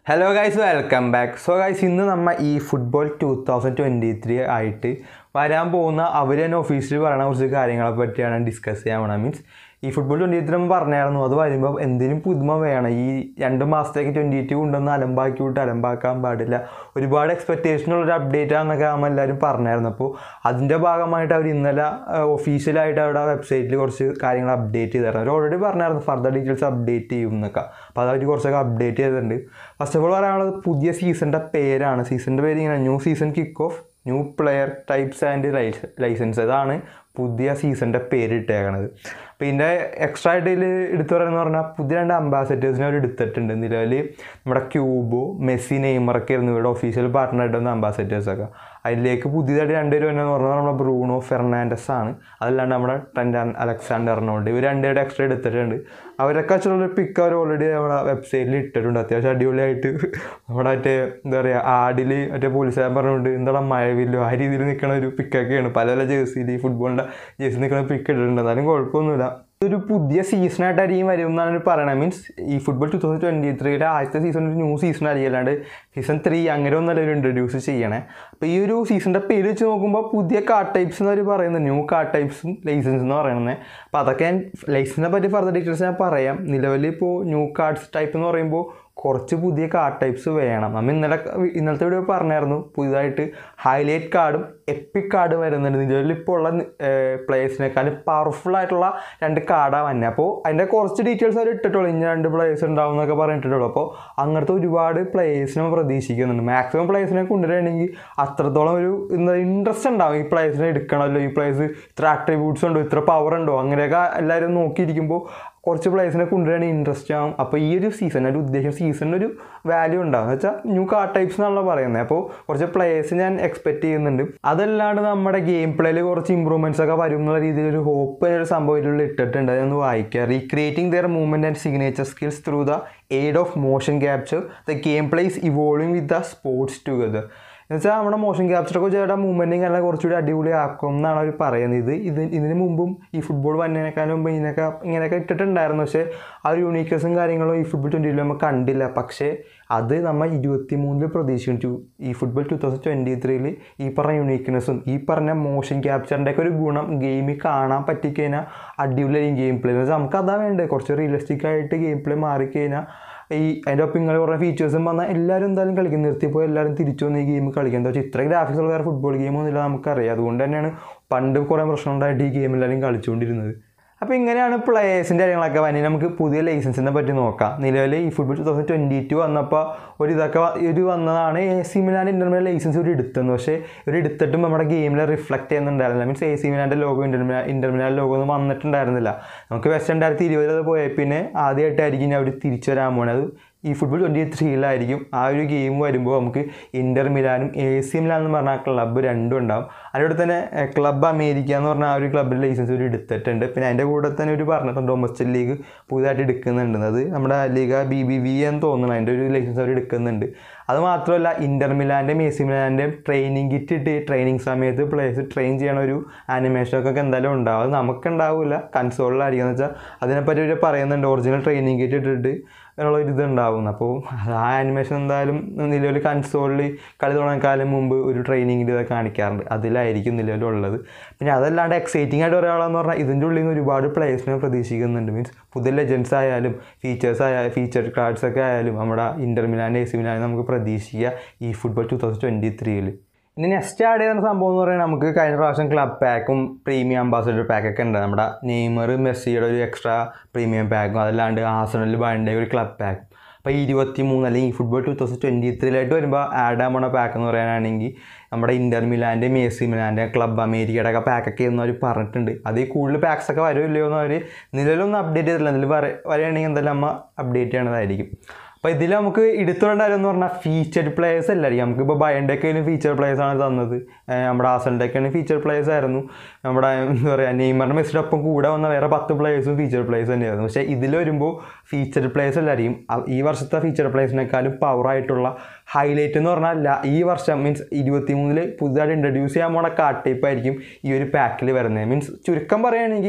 hello guys welcome back so guys ഇന്ന് നമ്മൾ ഈ football two thousand twenty three ആയിട്ട് വരാൻ പോകുന്ന അവർ തന്നെ ഒഫീഷ്യലി പറയുന്ന കുറച്ച് കാര്യങ്ങളെ പറ്റിയാണ് ഡിസ്കസ് ചെയ്യാൻ പോണത് മീൻസ് ഈ ഫുട്ബോൾ ട്വൻറ്റി ത്രീ നമ്മൾ പറഞ്ഞായിരുന്നു അത് വരുമ്പോൾ എന്തിനും പുതുമ വേണം ഈ രണ്ട് മാസത്തേക്ക് ട്വൻറ്റി ടു കൊണ്ടൊന്ന് അലമ്പാക്കി വിട്ട് അലമ്പാക്കാൻ പാടില്ല ഒരുപാട് എക്സ്പെക്റ്റേഷൻ ഉള്ളൊരു അപ്ഡേറ്റ് ആണെന്നൊക്കെ നമ്മൾ എല്ലാവരും പറഞ്ഞായിരുന്നു അപ്പോൾ അതിൻ്റെ ഭാഗമായിട്ട് അവർ ഇന്നലെ ഒഫീഷ്യലായിട്ട് അവിടെ വെബ്സൈറ്റിൽ കുറച്ച് കാര്യങ്ങൾ അപ്ഡേറ്റ് ചെയ്തായിരുന്നു അവർ ഓൾറെഡി പറഞ്ഞായിരുന്നു ഫർദർ ഡീറ്റെയിൽസ് അപ്ഡേറ്റ് ചെയ്യും എന്നൊക്കെ അപ്പോൾ അത് അവർ കുറച്ചൊക്കെ അപ്ഡേറ്റ് ചെയ്തിട്ടുണ്ട് ഫസ്റ്റ് ഓഫ് ഓൾ പറയാനുള്ളത് പുതിയ സീസണിൻ്റെ പേരാണ് സീസണിൻ്റെ പേര് ഇങ്ങനെ new season kick off new player types and licences അതാണ് പുതിയ സീസണിൻ്റെ പേര് ഇട്ടേക്കണത് അപ്പോൾ ഇതിൻ്റെ എക്സ്ട്രാ ആയിട്ട് ഇതിൽ എടുത്തു പറയുന്നത് പറഞ്ഞാൽ പുതിയ രണ്ട് അംബാസഡേഴ്സിനെ അവർ എടുത്തിട്ടുണ്ട് നിലവിൽ നമ്മുടെ ക്യൂബോ മെസ്സി നെയ്മറൊക്കെ ആയിരുന്നു ഇവിടെ ഒഫീഷ്യൽ പാർട്ട്ണറായിട്ട് വന്ന അംബാസഡേഴ്സൊക്കെ അതിലേക്ക് പുതിയതായിട്ട് രണ്ടുപേരും എന്ന് പറഞ്ഞാൽ നമ്മുടെ ബ്രൂണോ ഫെർണാൻഡസ് ആണ് അതല്ലാണ്ട് നമ്മുടെ ട്രെൻഡ് അലക്സാണ്ടറിനോട് ഇവർ രണ്ടുപേരുടെ എക്സ്ട്രാ എടുത്തിട്ടുണ്ട് അവരൊക്കെ വെച്ചുള്ള പിക്ക് അവർ ഓൾറെഡി നമ്മുടെ വെബ്സൈറ്റിൽ ഇട്ടിട്ടുണ്ട് അത്യാവശ്യം അടിപൊളിയായിട്ട് നമ്മുടെ മറ്റേ എന്താ പറയുക ആടിൽ മറ്റേ പോലീസുകാരൻ പറഞ്ഞുകൊണ്ട് എന്താ മഴവില്ലോ ആ രീതിയിൽ നിൽക്കുന്ന ഒരു പിക്കൊക്കെയാണ് പല പല ജേഴ്സിയിൽ ഈ ഫുട്ബോളിൻ്റെ ജേഴ്സി നിൽക്കുന്ന പിക്ക് ഇട്ടിട്ടുണ്ട് എന്നാലും കുഴപ്പമൊന്നുമില്ല ഒരു പുതിയ സീസണായിട്ടായിരിക്കും വരും എന്നാണ് പറയണത് മീൻസ് ഈ ഫുട്ബോൾ ടു തൗസൻഡ് ട്വൻറ്റി ത്രീയുടെ ആദ്യത്തെ സീസൺ ഒരു ന്യൂ സീസൺ ആയിരിക്കും അല്ലാണ്ട് സീസൺ ത്രീ അങ്ങനെ ഒന്നല്ല ഒരു ഇൻട്രൊഡ്യൂസ് ചെയ്യണേ അപ്പോൾ ഈ ഒരു സീസണിൻ്റെ പേര് വെച്ച് നോക്കുമ്പോൾ പുതിയ കാർഡ് ടൈപ്സ് എന്നവർ പറയുന്നത് ന്യൂ കാർഡ് ടൈപ്സും ലൈസൻസ് എന്ന് പറയുന്നത് അപ്പോൾ അതൊക്കെ ഞാൻ ലൈസൻസിനെ പറ്റി ഫർദർ ഡീറ്റെയിൽസ് ഞാൻ പറയാം നിലവിൽ ഇപ്പോൾ ന്യൂ കാർഡ്സ് ടൈപ്പ് എന്ന് പറയുമ്പോൾ കുറച്ച് പുതിയ കാർഡ് ടൈപ്സ് വേണം നമ്മൾ ഇന്നലെ ഇന്നലത്തെ വീഡിയോ പറഞ്ഞായിരുന്നു പുതിയതായിട്ട് ഹൈലൈറ്റ് കാർഡും എപ്പിക് കാർഡ് വരുന്നുണ്ട് നിലവിൽ ഇപ്പോൾ ഉള്ള പ്ലേയേഴ്സിനേക്കാളും പവർഫുൾ ആയിട്ടുള്ള രണ്ട് കാർഡാണ് വന്നത് അപ്പോൾ അതിൻ്റെ കുറച്ച് ഡീറ്റെയിൽസ് അവർ ഇട്ടിട്ടുള്ളൂ ഇനി രണ്ട് പ്ലേയേഴ്സ് ഉണ്ടാവും എന്നൊക്കെ പറഞ്ഞിട്ടുള്ളൂ അപ്പോൾ അങ്ങനത്തെ ഒരുപാട് പ്ലേയേഴ്സിനെ പ്രതീക്ഷിക്കുന്നുണ്ട് മാക്സിമം പ്ലേയേഴ്സിനെ കൊണ്ടുവരികയാണെങ്കിൽ അത്രത്തോളം ഒരു എന്താ ഇൻട്രസ്റ്റ് ഉണ്ടാവും ഈ പ്ലേയേഴ്സിനെ എടുക്കണമല്ലോ ഈ പ്ലേയേഴ്സ് ഇത്ര അട്രിബ്യൂട്ട്സ് ഉണ്ടോ ഇത്ര പവർ ഉണ്ടോ അങ്ങനെയൊക്കെ എല്ലാവരും നോക്കിയിരിക്കുമ്പോൾ കുറച്ച് പ്ലേയേഴ്സിനെ കൊണ്ടുവരാൻ ഇൻട്രസ്റ്റ് ആവും അപ്പോൾ ഈ ഒരു സീസൺ ഒരു ഉദ്ദേശം സീസണിന് ഒരു വാല്യൂ ഉണ്ടാവും എന്ന് വെച്ചാൽ ന്യൂ കാർഡ് ടൈപ്സ് എന്നാണല്ലോ പറയുന്നത് അപ്പോൾ കുറച്ച് പ്ലേയേഴ്സ് ഞാൻ എക്സ്പെക്ട് ചെയ്യുന്നുണ്ട് അതല്ലാണ്ട് നമ്മുടെ ഗെയിം പ്ലേയിൽ കുറച്ച് ഇമ്പ്രൂവ്മെൻറ്റ്സ് ഒക്കെ വരും എന്നുള്ള രീതിയിൽ ഒരു ഹോപ്പ് ഒരു സംഭവത്തിൽ ഇട്ടിട്ടുണ്ട് അതൊന്ന് വായിക്കുക recreating their movement and signature skills through the aid of motion capture the game plays evolving with the sports together എന്നുവെച്ചാൽ നമ്മുടെ മോഷൻ ക്യാപ്ചറൊക്കെ ചെയ്ത മൂവ്മെൻറ്റിങ് എല്ലാം കുറച്ചുകൂടി അടിപൊളിയാക്കും എന്നാണ് അവർ പറയുന്നത് ഇത് ഇത് ഇതിന് മുമ്പും ഈ ഫുട്ബോൾ വന്നതിനേക്കാളും മുമ്പ് ഇതിനൊക്കെ ഇങ്ങനെയൊക്കെ ഇട്ടിട്ടുണ്ടായിരുന്നു പക്ഷേ ആ ഒരു യൂണീക്നെസ്സും കാര്യങ്ങളും ഈ ഫുട്ബോൾ ട്വൻറ്റിയിൽ നമ്മൾ കണ്ടില്ല പക്ഷേ അത് നമ്മൾ ഇരുപത്തി മൂന്നിൽ പ്രതീക്ഷിച്ചു ഈ ഫുട്ബോൾ ടു തൗസൻഡ് ട്വൻറ്റി ത്രീയിൽ ഈ പറഞ്ഞ യൂണീക്നെസ്സും ഈ പറഞ്ഞ മോഷൻ ക്യാപ്ചറിൻ്റെ ഒക്കെ ഒരു ഗുണം ഗെയിമിൽ കാണാൻ പറ്റിക്കഴിഞ്ഞാൽ അടിപൊളിയായിരിക്കും ഗെയിം പ്ലേ എന്ന് വെച്ചാൽ നമുക്ക് അതാ വേണ്ടത് കുറച്ച് റിയലിസ്റ്റിക് ആയിട്ട് ഗെയിം പ്ലേ മാറിക്കഴിഞ്ഞാൽ ഈ അതിൻ്റെ ഒപ്പം ഇങ്ങനെ കുറേ ഫീച്ചേഴ്സും വന്നാൽ എല്ലാവരും എന്തായാലും കളിക്കും നിർത്തിപ്പോയി എല്ലാവരും തിരിച്ചു വന്ന് ഈ ഗെയിം കളിക്കും എന്താ വെച്ചാൽ ഇത്ര ഗ്രാഫിക്സ് ഉള്ള വേറെ ഫുട്ബോൾ ഗെയിമൊന്നുമില്ല നമുക്കറിയാം അതുകൊണ്ട് തന്നെയാണ് പണ്ട് കുറേ പ്രശ്നം ഉണ്ടായിട്ട് ഈ ഗെയിം എല്ലാവരും കളിച്ചുകൊണ്ടിരുന്നത് അപ്പോൾ ഇങ്ങനെയാണ് പ്ലേയേഴ്സിൻ്റെ കാര്യങ്ങളൊക്കെ വന്നി നമുക്ക് പുതിയ ലൈസൻസിനെ പറ്റി നോക്കാം നിലവിൽ ഈ football two thousand twenty two വന്നപ്പോൾ ഒരു ഇതൊക്കെ ഒരു വന്നതാണ് എ സി മിലാൻ്റെ ഇൻ്റർമിലാൻ ലൈസൻസ് ഒരു എടുത്തെന്ന് പക്ഷേ ഒരു എടുത്തിട്ടും നമ്മുടെ ഗെയിമിൽ റിഫ്ലക്റ്റ് ചെയ്യുന്നുണ്ടായിരുന്നില്ല മീൻസ് എ സി മിലാൻ്റെ ലോഗോ ഇൻ്റർമിലാ ഇൻ്റർമിലാൻ ലോഗോ ഒന്നും വന്നിട്ടുണ്ടായിരുന്നില്ല നമുക്ക് വെസ്റ്റ് രണ്ടായിരത്തി ഇരുപതിൽ അത് പോയ പിന്നെ ആദ്യമായിട്ടായിരിക്കും അവർ തിരിച്ചു വരാൻ പോണത് ഈ ഫുട്ബോൾ ട്വൻറ്റി ത്രീയിലായിരിക്കും ആ ഒരു ഗെയിം വരുമ്പോൾ നമുക്ക് ഇൻ്റർ മിലാനും എ സി മിലാൻ എന്ന് പറഞ്ഞ ക്ലബ്ബ് രണ്ടും ഉണ്ടാവും അതിലൂടെ തന്നെ ക്ലബ്ബ് അമേരിക്ക എന്ന് പറഞ്ഞ ആ ഒരു ക്ലബ്ബിൻ്റെ ലൈസൻസ് ഒരു എടുത്തിട്ടുണ്ട് പിന്നെ അതിൻ്റെ കൂടെ തന്നെ ഒരു പറഞ്ഞിട്ടുണ്ട് ഡൊമസ്റ്റിക് ലീഗ് പുതുതായിട്ട് എടുക്കുന്നുണ്ട് അത് നമ്മുടെ ലീഗ ബി ബി വി എന്ന് തോന്നുന്നു അതിൻ്റെ ഒരു ലൈസൻസ് അവർ എടുക്കുന്നുണ്ട് അത് മാത്രമല്ല ഇൻ്റർ മിലാൻ്റെയും എ സി മിലാൻ്റെയും ട്രെയിനിങ് കിറ്റ് ഇട്ട് ട്രെയിനിങ് സമയത്ത് പ്ലേയേഴ്സ് ട്രെയിൻ ചെയ്യണ ഒരു ആനിമേഷനൊക്കെ എന്തായാലും ഉണ്ടാവും അത് നമുക്കുണ്ടാവില്ല കൺസോളിലായിരിക്കും എന്ന് വെച്ചാൽ അതിനെപ്പറ്റി ഒരു പറയുന്നുണ്ട് ഒറിജിനൽ ട്രെയിനിങ് കിറ്റ് ഇട്ടിട്ട് ഉള്ള ഒരു ഇതുണ്ടാവും അപ്പോൾ ആ ആനിമേഷൻ എന്തായാലും നിലവിൽ കൺസോളിൽ കളി തുടങ്ങാൻ മുമ്പ് ഒരു ട്രെയിനിങ്ങിൻ്റെ ഇതൊക്കെ കാണിക്കാറുണ്ട് അതിലായിരിക്കും നിലവിലുള്ളത് പിന്നെ അതല്ലാണ്ട് എക്സൈറ്റിംഗ് ആയിട്ട് ഒരാളെന്ന് പറഞ്ഞാൽ ഇതിൻ്റെ ഉള്ളിൽ നിന്ന് ഒരുപാട് പ്ലേയേഴ്സിനെ പ്രതീക്ഷിക്കുന്നുണ്ട് മീൻസ് പുതിയ ലെജൻസ് ആയാലും ഫീച്ചേഴ്സ് ആയാലും ഫീച്ചർ കാർഡ്സ് ഒക്കെ ആയാലും നമ്മുടെ Inter Milan A C Milan നമുക്ക് പ്രതീക്ഷിക്കുക ഈ ഫുട്ബോൾ ടു തൗസൻഡ് ട്വൻറ്റി ത്രീയിൽ ഇനി നെക്സ്റ്റ് ആഡ് ചെയ്യുന്ന സംഭവം എന്ന് പറയുന്നത് നമുക്ക് കഴിഞ്ഞ പ്രാവശ്യം ക്ലബ് പാക്കും പ്രീമിയം അംബാസഡർ പാക്കൊക്കെ ഉണ്ട് നമ്മുടെ നെയ്മർ മെസ്സിയുടെ ഒരു എക്സ്ട്രാ പ്രീമിയം പാക്കും അതല്ലാണ്ട് ആസണലിൽ ബൈൻ്റെ ഒരു ക്ലബ് പാക്കും അപ്പോൾ ഈ ഇരുപത്തി മൂന്ന് അല്ലെങ്കിൽ ഈ ഫുട്ബോൾ ടു തൗസൻഡ് ട്വൻറ്റി ത്രീയിലായിട്ട് വരുമ്പോൾ ആഡ് ആകാൻ പോണ പാക്ക് എന്ന് പറയാനാണെങ്കിൽ നമ്മുടെ ഇൻ്റർ മിലാൻ്റെ മേസി മിലാൻ്റെ ക്ലബ് അമേരിക്കയുടെ ഒക്കെ പാക്കൊക്കെ എന്ന് അവർ പറഞ്ഞിട്ടുണ്ട് അത് ഈ കൂടുതൽ പാക്സ് ഒക്കെ വരുമല്ലോ എന്ന് അവർ നിലവിലൊന്നും അപ്ഡേറ്റ് ചെയ്തിട്ടില്ല എന്തെങ്കിലും പറയുകയാണെങ്കിൽ എന്തായാലും നമ്മൾ അപ്ഡേറ്റ് ചെയ്യണതായിരിക്കും അപ്പോൾ ഇതിൽ നമുക്ക് എടുത്തുകൊണ്ട കാര്യം എന്ന് പറഞ്ഞാൽ ഫീച്ചർഡ് പ്ലേയേഴ്സ് അല്ലായിരിക്കും നമുക്കിപ്പോൾ ബയൻ്റെയൊക്കെയും ഫീച്ചർ പ്ലേയേഴ്സ് ആണ് തന്നത് നമ്മുടെ ആസലിൻ്റെയൊക്കെയാണ് ഫീച്ചർ പ്ലേയേഴ്സ് ആയിരുന്നു നമ്മുടെ എന്താ പറയുക നെയ്മറിൻ്റെ മെസ്സിൻ്റെ ഒപ്പം കൂടെ വന്ന വേറെ പത്ത് പ്ലേയേഴ്സും ഫീച്ചർ പ്ലേയേഴ്സ് തന്നെയായിരുന്നു പക്ഷേ ഇതിൽ വരുമ്പോൾ ഫീച്ചർ പ്ലേയേഴ്സ് അല്ലായിരിക്കും ഈ വർഷത്തെ ഫീച്ചർ പ്ലേയേഴ്സിനേക്കാളും പവറായിട്ടുള്ള ഹൈലൈറ്റ് എന്ന് പറഞ്ഞാൽ ഈ വർഷം മീൻസ് ഇരുപത്തി മൂന്നിൽ പുതുതായിട്ട് ഇൻട്രൊഡ്യൂസ് ചെയ്യാൻ പോണ കാർഡ് ടൈപ്പ് ആയിരിക്കും ഈ ഒരു പാക്കിൽ വരുന്നത് മീൻസ് ചുരുക്കം പറയുകയാണെങ്കിൽ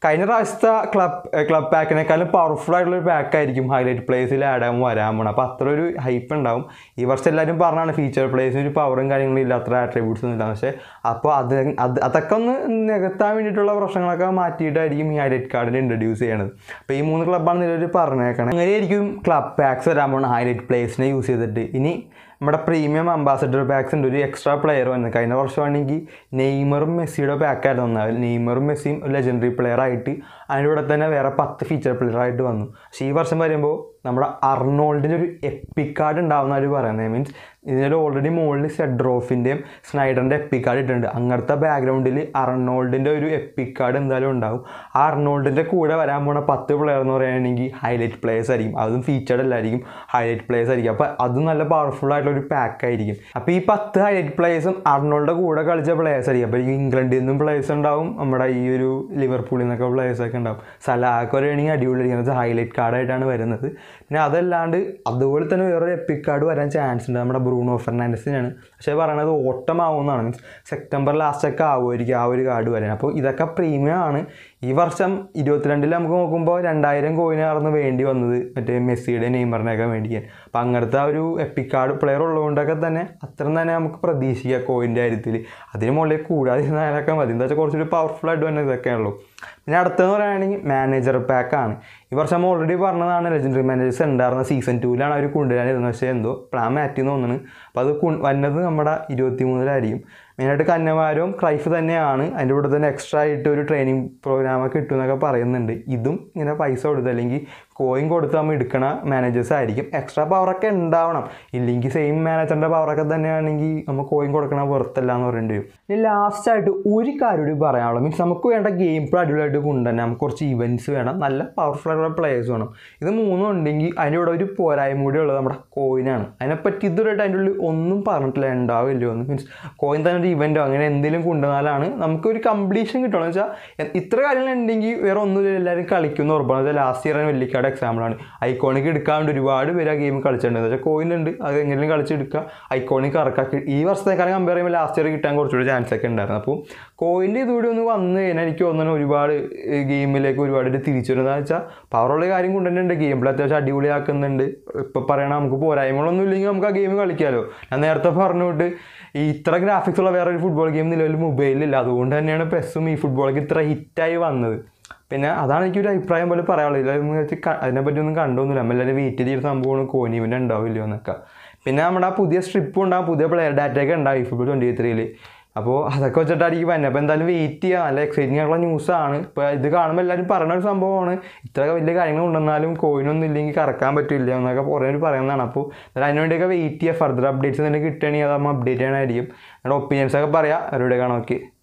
കഴിഞ്ഞ പ്രാവശ്യത്തെ ക്ലബ് ക്ലബ് പാക്കിനേക്കാളും പവർഫുൾ ആയിട്ടുള്ള ഒരു പാക്ക് ആയിരിക്കും ഹൈലൈറ്റ് പ്ലേസിൽ ആഡ് ആകുമ്പോൾ വരാൻ പോകണം അപ്പോൾ അത്ര ഒരു ഹൈപ്പ് ഉണ്ടാവും ഈ വർഷം എല്ലാവരും പറഞ്ഞാണ് ഫീച്ചർ പ്ലേസിന് ഒരു പവറും കാര്യങ്ങളും ഇല്ല അത്ര ആട്രിബ്യൂട്ട്സ് ഒന്നും ഇല്ല പക്ഷേ അപ്പോൾ അത് അത് അതൊക്കെ ഒന്ന് നികത്താൻ വേണ്ടിയിട്ടുള്ള പ്രശ്നങ്ങളൊക്കെ മാറ്റിയിട്ടായിരിക്കും ഈ ഹൈലൈറ്റ് കാർഡിൽ ഇൻട്രൊഡ്യൂസ് ചെയ്യണത് അപ്പോൾ ഈ മൂന്ന് ക്ലബ്ബാണ് നിലവിൽ പറഞ്ഞേക്കണം അങ്ങനെയായിരിക്കും ക്ലബ് പാക്സ് വരാൻ പോകുന്ന ഹൈലൈറ്റ് പ്ലേസിനെ യൂസ് ചെയ്തിട്ട് ഇനി നമ്മുടെ പ്രീമിയം അംബാസഡർ പാക്സ് ഉണ്ട് ഒരു എക്സ്ട്രാ പ്ലെയർ വന്നത് കഴിഞ്ഞ വർഷമാണെങ്കിൽ നെയ്മറും മെസ്സിയുടെ പാക്കായിരുന്നു വന്നത് നെയ്മറും മെസ്സിയും ഒരു ലെജൻഡറി പ്ലെയർ ആയിട്ട് അതിൻ്റെ കൂടെ തന്നെ വേറെ പത്ത് ഫീച്ചർ പ്ലെയർ ആയിട്ട് വന്നു പക്ഷേ ഈ വർഷം വരുമ്പോൾ നമ്മുടെ അർണോൾഡിൻ്റെ ഒരു എപ്പിക് കാർഡ് ഉണ്ടാവുന്ന അവർ പറയുന്നത് മീൻസ് ഇതിൽ ഓൾറെഡി മുകളിൽ സെഡ്രോഫിൻ്റെയും സ്നൈഡറിൻ്റെ എപ്പിക് കാർഡ് ഇട്ടിട്ടുണ്ട് അങ്ങനത്തെ ബാക്ക്ഗ്രൗണ്ടിൽ അർണോൾഡിൻ്റെ ഒരു എപ്പിക് കാർഡ് എന്തായാലും ഉണ്ടാവും ആ അർണോൾഡിൻ്റെ കൂടെ വരാൻ പോണ പത്ത് പ്ലെയർ എന്ന് പറയുകയാണെങ്കിൽ ഹൈലൈറ്റ് പ്ലേയേഴ്സ് ആയിരിക്കും അതും ഫീച്ചർഡ് അല്ലായിരിക്കും ഹൈലൈറ്റ് പ്ലേയേഴ്സ് ആയിരിക്കും അപ്പോൾ അത് നല്ല പവർഫുൾ ആയിട്ടുള്ള ഒരു പാക്ക് ആയിരിക്കും അപ്പോൾ ഈ പത്ത് ഹൈലൈറ്റ് പ്ലേയേഴ്സും അർണോൾഡിൻ്റെ കൂടെ കളിച്ച പ്ലേയേഴ്സ് ആയിരിക്കും അപ്പോൾ ഈ ഇംഗ്ലണ്ടിൽ നിന്നും പ്ലേയേഴ്സ് ഉണ്ടാവും നമ്മുടെ ഈ ഒരു ലിവർപൂളിൽ നിന്നൊക്കെ പ്ലേയേഴ്സ് ഒക്കെ ഉണ്ടാവും സലാഹൊക്കെ പറയുകയാണെങ്കിൽ അടിപൊളിയായിരിക്കും ഹൈലൈറ്റ് കാർഡായിട്ടാണ് വരുന്നത് പിന്നെ അതല്ലാണ്ട് അതുപോലെ തന്നെ വേറൊരു എപ്പിക് കാർഡ് വരാൻ ചാൻസ് ഉണ്ട് നമ്മുടെ ബ്രൂണോ ഫെർണാൻഡസിനാണ് പക്ഷേ പറയണത് ഓട്ടമാവുന്നതാണ് മീൻസ് സെപ്റ്റംബർ ലാസ്റ്റൊക്കെ ആവുമായിരിക്കും ആ ഒരു കാർഡ് വരാൻ അപ്പോൾ ഇതൊക്കെ പ്രീമിയം ആണ് ഈ വർഷം ഇരുപത്തിരണ്ടിൽ നമുക്ക് നോക്കുമ്പോൾ രണ്ടായിരം കോയിനായിരുന്നു വേണ്ടി വന്നത് മറ്റേ മെസ്സിയുടെ നെയ്മറിനെയൊക്കെ മേടിക്കാൻ അപ്പം അങ്ങനത്തെ ആ ഒരു എപ്പിക് കാർഡ് പ്ലെയർ ഉള്ളതുകൊണ്ടൊക്കെ തന്നെ അത്രയും തന്നെ നമുക്ക് പ്രതീക്ഷിക്കാം കോയിൻ്റെ കാര്യത്തിൽ അതിന് മുകളിൽ കൂടാതിരുന്നാലൊക്കെ മതി എന്താ വെച്ചാൽ കുറച്ചൊരു പവർഫുൾ ആയിട്ട് തന്നെ ഇതൊക്കെയാണല്ലോ പിന്നെ അടുത്തെന്ന് പറയുകയാണെങ്കിൽ മാനേജർ പാക്കാണ് ഈ വർഷം ഓൾറെഡി പറഞ്ഞതാണ് ലെജൻഡറി മാനേജേഴ്സ് ഉണ്ടായിരുന്ന സീസൺ ടൂവിലാണ് അവർ കൊണ്ടുവരാനിരുന്നത് പക്ഷേ എന്തോ പ്ലാൻ മാറ്റി എന്ന് തോന്നുന്നു അപ്പോൾ അത് കൊ- വന്നത് നമ്മുടെ ഇരുപത്തി മൂന്നിലായിരിക്കും മെയിനായിട്ട് കന്നവാരവും ക്രൈഫ് തന്നെയാണ് അതിൻ്റെ കൂടെ തന്നെ എക്സ്ട്രാ ആയിട്ട് ഒരു ട്രെയിനിങ് പ്രോഗ്രാമൊക്കെ കിട്ടും എന്നൊക്കെ പറയുന്നുണ്ട് ഇതും ഇങ്ങനെ പൈസ കൊടുത്ത് അല്ലെങ്കിൽ കോയിൻ കൊടുത്ത് നമ്മൾ എടുക്കണ മാനേജേഴ്സ് ആയിരിക്കും എക്സ്ട്രാ പവറൊക്കെ ഉണ്ടാവണം ഇല്ലെങ്കിൽ സെയിം മാനേജറിൻ്റെ പവറൊക്കെ തന്നെയാണെങ്കിൽ നമ്മൾ കോയിൻ കൊടുക്കണ പുറത്തല്ല എന്ന് പറയേണ്ടി വരും ഇനി ലാസ്റ്റായിട്ട് ഒരു കാര്യം കൂടി പറയാനുള്ളൂ മീൻസ് നമുക്ക് വേണ്ട ഗെയിം പ്ലേ അടിപൊളിയായിട്ട് കൊണ്ടുതന്നെ നമുക്ക് കുറച്ച് ഇവൻറ്റ്സ് വേണം നല്ല പവർഫുൾ ആയിട്ടുള്ള പ്ലേയേഴ്സ് വേണം ഇത് മൂന്നും ഉണ്ടെങ്കിൽ അതിൻ്റെ കൂടെ ഒരു പോരായ്മ കൂടി ഉള്ളത് നമ്മുടെ കോയിനാണ് അതിനെപ്പറ്റി ഇതുവരെയായിട്ട് അതിൻ്റെ ഉള്ളിൽ ഒന്നും പറഞ്ഞിട്ടില്ല ഉണ്ടാവില്ലോ എന്ന് മീൻസ് കോയിൻ തന്നെ ഒരു ഇവൻറ്റോ അങ്ങനെ എന്തെങ്കിലും കൊണ്ടുവന്നാലാണ് നമുക്ക് ഒരു കംപ്ലീഷൻ കിട്ടുള്ളൂ എന്ന് വെച്ചാൽ ഇത്ര കാര്യങ്ങൾ ഉണ്ടെങ്കിൽ വേറെ ഒന്നുമില്ല എല്ലാവരും കളിക്കുന്ന ഉറപ്പാണ് വെച്ചാൽ ലാസ്റ്റ് ഇയർ വെള്ളിക്കാട് എക്സാമ്പിളാണ് ഐക്കോണിക് എടുക്കാണ്ട് ഒരുപാട് പേര് ആ ഗെയിം കളിച്ചിട്ടുണ്ട് എന്ന് വെച്ചാൽ കോയിൻ ഉണ്ട് അത് എങ്ങനെയും കളിച്ചെടുക്കുക ഐക്കോണിക് ഇറക്കാക്കി ഈ വർഷത്തേക്കാളും കമ്പയർ ചെയ്യുമ്പോൾ ലാസ്റ്റ് ഇയർ കിട്ടാൻ കുറച്ചുകൂടി ചാൻസ് ഒക്കെ ഉണ്ടായിരുന്നു അപ്പോൾ കോയിൻ്റെ ഇതുകൂടി ഒന്ന് വന്നു കഴിഞ്ഞാൽ എനിക്ക് തോന്നുന്നു ഒരുപാട് ഗെയിമിലേക്ക് ഒരുപാട് ഇത് തിരിച്ചു വരുന്നത് വെച്ചാൽ പവറുള്ള കാര്യം കൊണ്ടുതന്നെയുണ്ട് ഗെയിം പ്ലേ അത്യാവശ്യം അടിപൊളിയാക്കുന്നുണ്ട് ഇപ്പോൾ പറയണ നമുക്ക് പോരായ്മകളൊന്നും ഇല്ലെങ്കിൽ നമുക്ക് ആ ഗെയിം കളിക്കാമല്ലോ ഞാൻ നേരത്തെ പറഞ്ഞു വിട്ട് ഈ ഇത്ര ഗ്രാഫിക്സ് ഉള്ള വേറെ ഒരു ഫുട്ബോൾ ഗെയിം നിലവിൽ മൊബൈലിലില്ല അതുകൊണ്ട് തന്നെയാണ് പെസ്സും ഈ ഫുട്ബോളൊക്കെ ഇത്ര ഹിറ്റായി വന്നത് പിന്നെ അതാണ് എനിക്കൊരു അഭിപ്രായം പോലെ പറയാനുള്ളത് ഇതൊന്നും വെച്ച് ക- അതിനെപ്പറ്റി ഒന്നും കണ്ടൊന്നുമില്ല നമ്മൾ എല്ലാവരും വെയിറ്റ് ചെയ്തൊരു സംഭവമാണ് കോനി ഇവൻ്റ് ഉണ്ടാവില്ലയോ എന്നൊക്കെ പിന്നെ നമ്മുടെ ആ പുതിയ സ്ട്രിപ്പും ഉണ്ടാവും പുതിയ പ്ലെയർ ഡാറ്റയൊക്കെ ഉണ്ടാവും ഈ ഫുട്ബോൾ ട്വൻറ്റി ത്രീയിൽ അപ്പോൾ അതൊക്കെ വെച്ചിട്ടായിരിക്കും വരുന്നത് അപ്പോൾ എന്തായാലും വെയിറ്റ് ചെയ്യുക നല്ല എക്സൈറ്റിംഗ് ആയിട്ടുള്ള ന്യൂസാണ് ഇപ്പോൾ ഇത് കാണുമ്പോൾ എല്ലാവരും പറയുന്ന ഒരു സംഭവമാണ് ഇത്ര വലിയ കാര്യങ്ങൾ ഉണ്ടെന്നാലും കോയിനൊന്നും ഇല്ലെങ്കിൽ കറക്കാൻ പറ്റില്ല എന്നൊക്കെ കുറേ പേര് പറയുന്നതാണ് അപ്പോൾ എന്തായാലും അതിന് വേണ്ടിയൊക്കെ വെയിറ്റ് ചെയ്യുക ഫർദർ അപ്ഡേറ്റ്സ് എന്തെങ്കിലും കിട്ടുകയാണെങ്കിൽ അത് നമ്മൾ അപ്ഡേറ്റ് ചെയ്യണമായിരിക്കും നിങ്ങളുടെ ഒപ്പീനിയൻസ് ഒക്കെ പറയാം അവരുടെ കാണാം ഓക്കെ